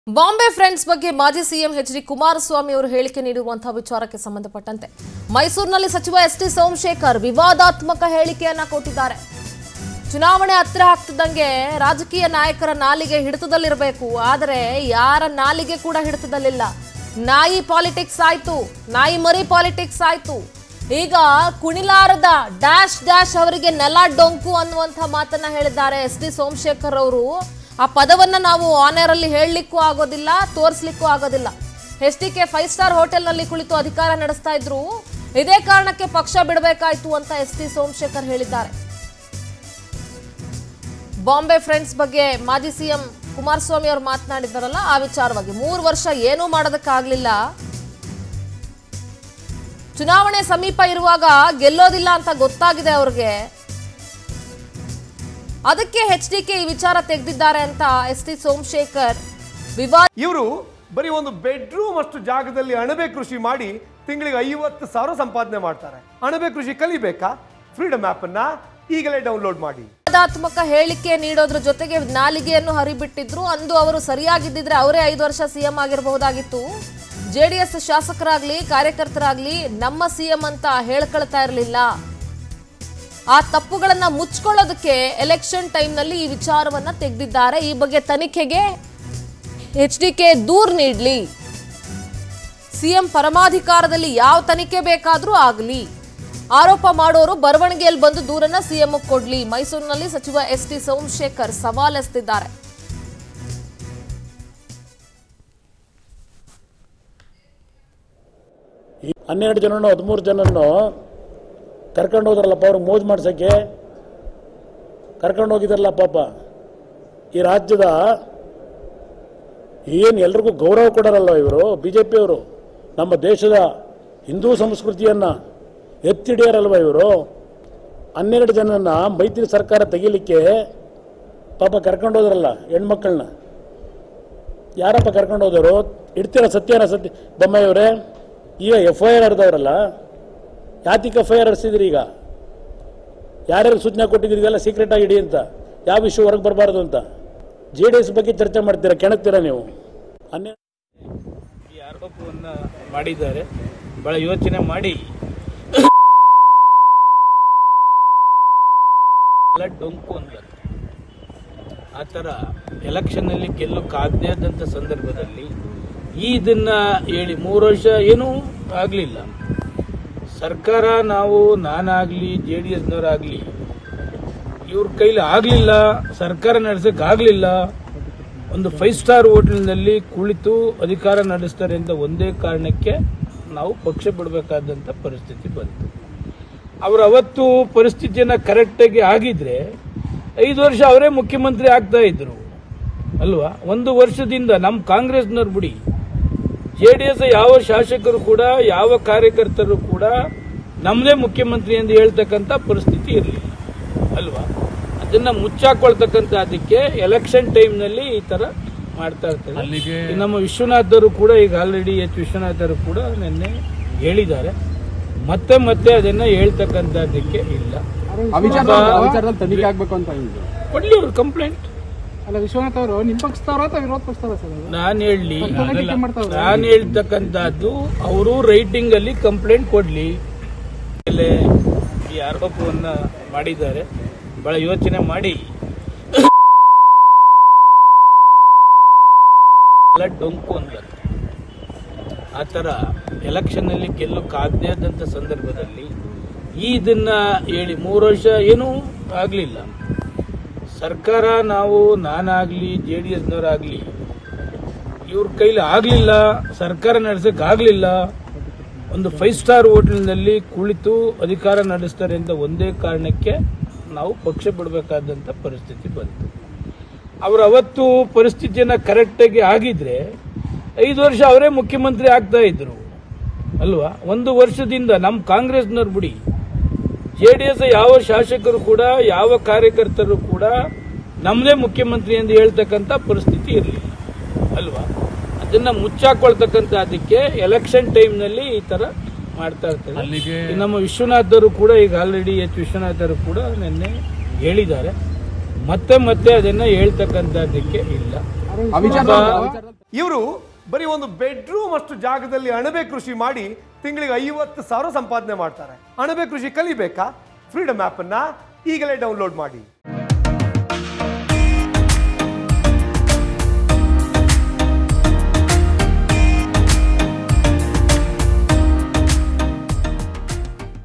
Bombay friends ಬಗ್ಗೆ ಮಾಜಿ CM H D Kumaraswamy ಅವರು ಹೇಳಿಕೆ ನೀಡಿರುವಂತಹ ವಿಚಾರಕ್ಕೆ ಸಂಬಂಧಪಟ್ಟಂತೆ ಮೈಸೂರಿನಲ್ಲಿ ಸಚಿವ ಎಸ್ ಟಿ ಸೋಮಶೇಖರ್ ವಿವಾದಾತ್ಮಕ ಹೇಳಿಕೆಯನ್ನ ಕೊಟ್ಟಿದ್ದಾರೆ ಚುನಾವಣೆ ಹತ್ರ ಆಗ್ತಿದ್ದಂಗೆ ರಾಜಕೀಯ ನಾಯಕರ ನಾಲಿಗೆ ಹಿಡಿತದಲ್ಲಿರಬೇಕು ಆದರೆ ಯಾರ ನಾಲಿಗೆ ಕೂಡ ಹಿಡಿತದಲ್ಲಿಲ್ಲ ನಾಯಿ ಪಾಲಿಟಿಕ್ಸ್ ಆಯ್ತು ನಾಯಿ ಮರಿ ಪಾಲಿಟಿಕ್ಸ್ ಆಯ್ತು ಈಗ ಕುಣಿಲಾರದ ಡ್ಯಾಶ್ ಡ್ಯಾಶ್ ಅವರಿಗೆ ನೆಲ ಡೊಂಕು ಅನ್ನುವಂಥ ಮಾತನ್ನ ಹೇಳಿದ್ದಾರೆ ಎಸ್ ಡಿ ಸೋಮಶೇಖರ್ ಅವರು ಆ ಪದವನ್ನ ನಾವು ಆನರ್ ಅಲ್ಲಿ ಹೇಳಲಿಕ್ಕೂ ಆಗೋದಿಲ್ಲ ತೋರಿಸ್ಲಿಕ್ಕೂ ಆಗೋದಿಲ್ಲ S D K five star ಹೋಟೆಲ್ನಲ್ಲಿ ಕುಳಿತು ಅಧಿಕಾರ ನಡೆಸ್ತಾ ಇದ್ರು ಇದೇ ಕಾರಣಕ್ಕೆ ಪಕ್ಷ ಬಿಡಬೇಕಾಯ್ತು ಅಂತ ಎಸ್ ಟಿ ಸೋಮಶೇಖರ್ ಹೇಳಿದ್ದಾರೆ ಬಾಂಬೆ ಫ್ರೆಂಡ್ಸ್ ಬಗ್ಗೆ ಮಾಜಿ ಸಿಎಂ ಕುಮಾರಸ್ವಾಮಿ ಅವರು ಮಾತನಾಡಿದ್ದಾರಲ್ಲ ಆ ವಿಚಾರವಾಗಿ ಮೂರು ವರ್ಷ ಏನೂ ಮಾಡೋದಕ್ಕಾಗ್ಲಿಲ್ಲ ಚುನಾವಣೆ ಸಮೀಪ ಇರುವಾಗ ಗೆಲ್ಲೋದಿಲ್ಲ ಅಂತ ಗೊತ್ತಾಗಿದೆ ಅವ್ರಿಗೆ ಅದಕ್ಕೆ ಎಚ್ ಡಿ ಕೆ ಈ ವಿಚಾರ ತೆಗೆದಿದ್ದಾರೆ ಅಂತ ಎಸ್ ಟಿ ಸೋಮಶೇಖರ್ ವಿವಾದ ಇವರು ಬರೀ ಒಂದು ಬೆಡ್ರೂಮ್ ಅಷ್ಟು ಜಾಗದಲ್ಲಿ ಅಣಬೆ ಕೃಷಿ ಮಾಡಿ ತಿಂಗಳಿಗೆ ಐವತ್ತು ಸಾವಿರ ಸಂಪಾದನೆ ಮಾಡ್ತಾರೆ ಅಣಬೆ ಕೃಷಿ ಕಲಿಬೇಕಾ ಫ್ರೀಡಮ್ ಆಪ್ ಅನ್ನ ಈಗಲೇ ಡೌನ್ಲೋಡ್ ಮಾಡಿ ವಿವಾದಾತ್ಮಕ ಹೇಳಿಕೆ ನೀಡೋದ್ರ ಜೊತೆಗೆ ನಾಲಿಗೆಯನ್ನು ಹರಿಬಿಟ್ಟಿದ್ರು ಅಂದು ಅವರು ಸರಿಯಾಗಿದ್ದಿದ್ರೆ ಅವರೇ ಐದು ವರ್ಷ ಸಿಎಂ ಆಗಿರಬಹುದಾಗಿತ್ತು ಜೆಡಿಎಸ್ ಶಾಸಕರಾಗ್ಲಿ ಕಾರ್ಯಕರ್ತರಾಗ್ಲಿ ನಮ್ಮ ಸಿಎಂ ಅಂತ ಹೇಳ್ಕೊಳ್ತಾ ಇರಲಿಲ್ಲ ಆ ತಪ್ಪುಗಳನ್ನ ಮುಚ್ಕೊಳ್ಳೋದಕ್ಕೆ ಎಲೆಕ್ಷನ್ ಟೈಮ್ನಲ್ಲಿ ಈ ವಿಚಾರವನ್ನ ತೆಗೆದಿದ್ದಾರೆ ಈ ಬಗ್ಗೆ ತನಿಖೆಗೆ ಎಚ್ ಡಿ ಕೆ ದೂರ್ ನೀಡ್ಲಿ ಸಿಎಂ ಪರಮಾಧಿಕಾರದಲ್ಲಿ ಯಾವ ತನಿಖೆ ಬೇಕಾದ್ರೂ ಆಗಲಿ ಆರೋಪ ಮಾಡೋರು ಬರವಣಿಗೆಯಲ್ಲಿ ಬಂದು ದೂರನ್ನ ಸಿಎಂ ಕೊಡ್ಲಿ ಮೈಸೂರಿನಲ್ಲಿ ಸಚಿವ ಎಸ್ ಟಿ ಸೋಮಶೇಖರ್ ಸವಾಲೆಸ್ತಿದ್ದಾರೆ ಈ ಹನ್ನೆರಡು ಜನನೋ ಹದಿಮೂರು ಜನನೋ ಕರ್ಕೊಂಡು ಹೋದ್ರಲ್ಲಪ್ಪ ಅವ್ರಿಗೆ ಮೋಜು ಮಾಡ್ಸೋಕ್ಕೆ ಕರ್ಕೊಂಡು ಹೋಗಿದಾರಲ್ಲ ಪಾಪ ಈ ರಾಜ್ಯದ ಏನು ಎಲ್ರಿಗೂ ಗೌರವ ಕೊಡೋರಲ್ವ ಇವರು ಬಿ ಜೆ ಪಿಯವರು ನಮ್ಮ ದೇಶದ ಹಿಂದೂ ಸಂಸ್ಕೃತಿಯನ್ನು ಎತ್ತಿಡಿಯಾರಲ್ವ ಇವರು ಹನ್ನೆರಡು ಜನನ ಮೈತ್ರಿ ಸರ್ಕಾರ ತೆಗಿಲಿಕ್ಕೆ ಪಾಪ ಕರ್ಕೊಂಡು ಹೋದ್ರಲ್ಲ ಹೆಣ್ಮಕ್ಳನ್ನ ಯಾರಪ್ಪ ಕರ್ಕೊಂಡು ಹೋದವರು ಇಡ್ತೀರ ಸತ್ಯನ ಸತ್ಯ ಬೊಮ್ಮಾಯಿಯವರೇ ಈಗ ಎಫ್ ಐ ಆರ್ ಹರಿದವ್ರಲ್ಲ ಯಾತಿಗೆ ಎಫ್ ಐ ಆರ್ ಹರಿಸಿದ್ರಿ ಈಗ ಯಾರ್ಯಾರು ಸೂಚನೆ ಕೊಟ್ಟಿದ್ರಿ ಇದೆಲ್ಲ ಸೀಕ್ರೆಟ್ ಆಗಿ ಇಡಿ ಅಂತ ಯಾವ ವಿಷಯ ಹೊರಗೆ ಬರಬಾರ್ದು ಅಂತ ಜೆ ಡಿ ಎಸ್ ಬಗ್ಗೆ ಚರ್ಚೆ ಮಾಡ್ತೀರಾ ಕೆಣಕ್ತೀರಾ ನೀವು ಹನ್ನೆರಡು ಈ ಆರೋಪವನ್ನು ಮಾಡಿದ್ದಾರೆ ಬಹಳ ಯೋಚನೆ ಮಾಡಿ ಎಲ್ಲ ಡೊಂಕು ಅಂತ ಆ ಥರ ಎಲೆಕ್ಷನ್ನಲ್ಲಿ ಗೆಲ್ಲಕ್ಕಾಗದೇ ಆದಂಥ ಸಂದರ್ಭದಲ್ಲಿ ಈ ಇದನ್ನ ಹೇಳಿ ಮೂರು ವರ್ಷ ಏನೂ ಆಗಲಿಲ್ಲ ಸರ್ಕಾರ ನಾವು ನಾನಾಗಲಿ ಜೆ ಡಿ ಎಸ್ನವರಾಗಲಿ ಇವ್ರ ಕೈಲಿ ಆಗಲಿಲ್ಲ ಸರ್ಕಾರ ನಡೆಸಕ್ಕೆ ಆಗಲಿಲ್ಲ ಒಂದು ಫೈವ್ ಸ್ಟಾರ್ ಹೋಟೆಲ್ನಲ್ಲಿ ಕುಳಿತು ಅಧಿಕಾರ ನಡೆಸ್ತಾರೆ ಅಂತ ಒಂದೇ ಕಾರಣಕ್ಕೆ ನಾವು ಪಕ್ಷ ಬಿಡಬೇಕಾದಂಥ ಪರಿಸ್ಥಿತಿ ಬಂತು ಅವರು ಅವತ್ತು ಪರಿಸ್ಥಿತಿಯನ್ನು ಕರೆಕ್ಟಾಗಿ ಆಗಿದ್ರೆ ಐದು ವರ್ಷ ಅವರೇ ಮುಖ್ಯಮಂತ್ರಿ ಆಗ್ತಾ ಇದ್ರು ಅಲ್ವಾ ಒಂದು ವರ್ಷದಿಂದ ನಮ್ಮ ಕಾಂಗ್ರೆಸ್ನವ್ರು ಬಿಡಿ ಜೆ ಡಿ ಎಸ್ ಯಾವ ಶಾಸಕರು ಕೂಡ ಯಾವ ಕಾರ್ಯಕರ್ತರು ಕೂಡ ನಮ್ಮದೇ ಮುಖ್ಯಮಂತ್ರಿ ಎಂದು ಹೇಳ್ತಕ್ಕಂಥ ಪರಿಸ್ಥಿತಿ ಇರಲಿಲ್ಲ ಅಲ್ವಾ ಅದನ್ನ ಮುಚ್ಚಾಕೊಳ್ತಕ್ಕಂಥ ಅದಕ್ಕೆ ಎಲೆಕ್ಷನ್ ಟೈಮ್ನಲ್ಲಿ ಈ ತರ ಮಾಡ್ತಾ ಇರ್ತಾರೆ ಈ ನಮ್ಮ ವಿಶ್ವನಾಥರು ಕೂಡ ಈಗ ಆಲ್ರೆಡಿ ಎಚ್ ವಿಶ್ವನಾಥರು ಕೂಡ ನಿನ್ನೆ ಹೇಳಿದ್ದಾರೆ ಮತ್ತೆ ಮತ್ತೆ ಅದನ್ನ ಹೇಳ್ತಕ್ಕಂಥದ್ದಕ್ಕೆ ಇಲ್ಲ ಆ ವಿಚಾರದಲ್ಲಿ ಆ ವಿಚಾರದಲ್ಲಿ ತನಿಖೆ ಆಗ್ಬೇಕು ಅಂತ ಹೇಳಿದ್ರು ಕೊಡ್ಲಿ ಅವ್ರ ಕಂಪ್ಲೇಂಟ್ ಅಲ್ಲ ವಿಶ್ವನಾಥ್ ಅವರು ನಿಮ್ ಪಕ್ಷದವರ ಅಥವಾ ವಿರೋಧ ಪಕ್ಷದವರ ಸರ್ ಅದು? ನಾನು ಹೇಳಿ ಪಕ್ಕದಲ್ಲೇ ಟೀಕೆ ಮಾಡ್ತಾವ್ರೆ. ನಾನು ಹೇಳ್ತಕ್ಕಂಥದ್ದು ಅವರು ರೈಟಿಂಗ್ ಅಲ್ಲಿ ಕಂಪ್ಲೇಂಟ್ ಕೊಡ್ಲಿ ಮೇಲೆ ಈ ಆರೋಪವನ್ನ ಮಾಡಿದ್ದಾರೆ ಬಹಳ ಯೋಚನೆ ಮಾಡಿ ಎಲ್ಲ ಡೊಂಕು ಅಂತ ಆ ಥರ ಎಲೆಕ್ಷನ್ನಲ್ಲಿ ಗೆಲ್ಲಕ್ಕಾಗದೇ ಆದಂಥ ಸಂದರ್ಭದಲ್ಲಿ ಈ ಇದನ್ನ ಹೇಳಿ ಮೂರು ವರ್ಷ ಏನೂ ಆಗಲಿಲ್ಲ ಸರ್ಕಾರ ನಾವು ನಾನಾಗಲಿ ಜೆ ಡಿ ಎಸ್ನವರಾಗಲಿ ಇವ್ರ ಕೈಲಿ ಆಗಲಿಲ್ಲ ಸರ್ಕಾರ ನಡೆಸಕ್ಕೆ ಆಗಲಿಲ್ಲ ಒಂದು ಫೈವ್ ಸ್ಟಾರ್ ಹೋಟೆಲ್ನಲ್ಲಿ ಕುಳಿತು ಅಧಿಕಾರ ನಡೆಸ್ತಾರೆ ಅಂತ ಒಂದೇ ಕಾರಣಕ್ಕೆ ನಾವು ಪಕ್ಷ ಬಿಡಬೇಕಾದಂಥ ಪರಿಸ್ಥಿತಿ ಬಂತು ಅವರು ಅವತ್ತು ಪರಿಸ್ಥಿತಿಯನ್ನು ಕರೆಕ್ಟಾಗಿ ಆಗಿದ್ರೆ ಐದು ವರ್ಷ ಅವರೇ ಮುಖ್ಯಮಂತ್ರಿ ಆಗ್ತಾ ಇದ್ರು ಅಲ್ವಾ ಒಂದು ವರ್ಷದಿಂದ ನಮ್ಮ ಕಾಂಗ್ರೆಸ್ನವ್ರು ಬಿಡಿ ಜೆ ಡಿ ಎಸ್ ಯಾವ ಶಾಸಕರು ಕೂಡ ಯಾವ ಕಾರ್ಯಕರ್ತರು ಕೂಡ ನಮ್ಮದೇ ಮುಖ್ಯಮಂತ್ರಿ ಎಂದು ಹೇಳ್ತಕ್ಕಂಥ ಪರಿಸ್ಥಿತಿ ಇರಲಿಲ್ಲ ಅಲ್ವಾ ಅದನ್ನ ಮುಚ್ಚಾಕೊಳ್ತಕ್ಕಂಥ ಅದಕ್ಕೆ ಎಲೆಕ್ಷನ್ ಟೈಮ್ನಲ್ಲಿ ಈ ತರ ಮಾಡ್ತಾ ಇರ್ತಾರೆ ಈ ನಮ್ಮ ವಿಶ್ವನಾಥರು ಕೂಡ ಈಗ ಆಲ್ರೆಡಿ ಎಚ್ ವಿಶ್ವನಾಥರು ಕೂಡ ನಿನ್ನೆ ಹೇಳಿದ್ದಾರೆ ಮತ್ತೆ ಮತ್ತೆ ಅದನ್ನ ಹೇಳ್ತಕ್ಕಂಥದ್ದಕ್ಕೆ ಇಲ್ಲ ಆ ವಿಚಾರದಲ್ಲಿ ಆ ವಿಚಾರದಲ್ಲಿ ಇವರು ಬರೀ ಒಂದು ಬೆಡ್ರೂಮ್ ಅಷ್ಟು ಜಾಗದಲ್ಲಿ ಅಣಬೆ ಕೃಷಿ ಮಾಡಿ ತಿಂಗಳಿಗೆ ಐವತ್ತು ಸಾವಿರ ಸಂಪಾದನೆ ಮಾಡ್ತಾರೆ ಅಣಬೆ ಕೃಷಿ ಕಲಿಬೇಕಾ ಫ್ರೀಡಮ್ ಆ್ಯಪನ್ನು ಈಗಲೇ ಡೌನ್ಲೋಡ್ ಮಾಡಿ